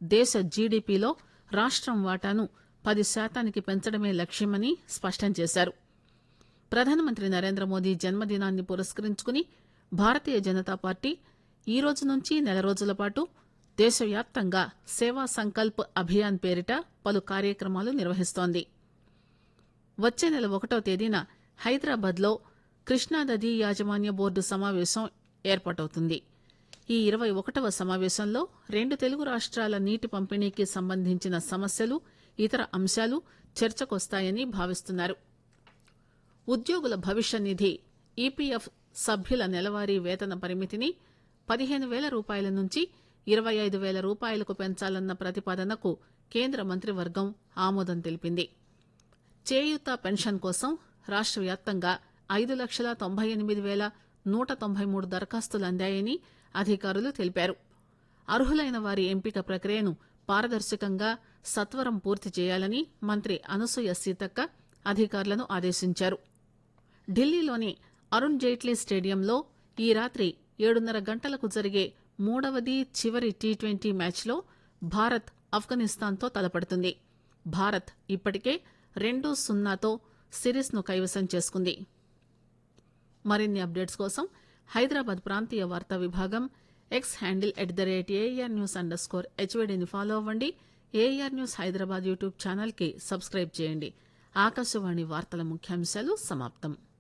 దేశ జీడీపీలో రాష్టం వాటాను పది శాతానికి పెంచడమే లక్ష్యమని స్పష్టం చేశారు ప్రధానమంత్రి నరేంద్ర మోదీ జన్మదినాన్ని పురస్కరించుకుని భారతీయ జనతా పార్టీ ఈ రోజు నుంచి నెల రోజుల పాటు దేశవ్యాప్తంగా సేవా సంకల్ప్ అభియాన్ పేరిట పలు కార్యక్రమాలు నిర్వహిస్తోంది వచ్చే నెల ఒకటో తేదీన హైదరాబాద్ లో కృష్ణానదీ యాజమాన్య బోర్డు సమావేశం ఏర్పాటవుతుంది ఈ ఇరవై ఒకటవ సమావేశంలో రెండు తెలుగు రాష్ట్రాల నీటి పంపిణీకి సంబంధించిన సమస్యలు ఇతర అంశాలు చర్చకొస్తాయని భావిస్తున్నారు ఉద్యోగుల భవిష్య నిధి ఈపీఎఫ్ సభ్యుల నెలవారీ వేతన పరిమితిని పదిహేను వేల రూపాయల నుంచి ఇరవై ఐదు వేల రూపాయలకు పెంచాలన్న ప్రతిపాదనకు కేంద్ర మంత్రివర్గం ఆమోదం తెలిపింది చేయూత పెన్షన్ కోసం రాష్ట్ర వ్యాప్తంగా ఐదు లక్షల తొంభై ఎనిమిది వేల నూట తొంభై మూడు దరఖాస్తులు అందాయని అధికారులు తెలిపారు అర్హులైన వారి ఎంపిక ప్రక్రియను పారదర్శకంగా సత్వరం పూర్తి చేయాలని మంత్రి అనసూయ సీతక్క అధికారులను ఆదేశించారు ఢిల్లీలోని అరుణ్ జైట్లీ స్టేడియంలో ఈ రాత్రి ఏడున్నర గంటలకు జరిగే మూడవది చివరి టీ ట్వంటీ మ్యాచ్లో భారత్ ఆఫ్ఘనిస్తాన్తో తలపడుతుంది భారత్ ఇప్పటికే రెండు సున్నాతో సిరీస్ను కైవసం చేసుకుంది మరిన్ని అప్డేట్స్ కోసం హైదరాబాద్ ప్రాంతీయ వార్తా విభాగం X handle at the rate AIR news underscore హెచ్వీడీని ఫాలో అవ్వండి ఏఆర్ న్యూస్ హైదరాబాద్ యూట్యూబ్ ఛానల్కి సబ్స్క్రైబ్ చేయండి ఆకాశవాణి వార్తల ముఖ్యాంశాలు సమాప్తం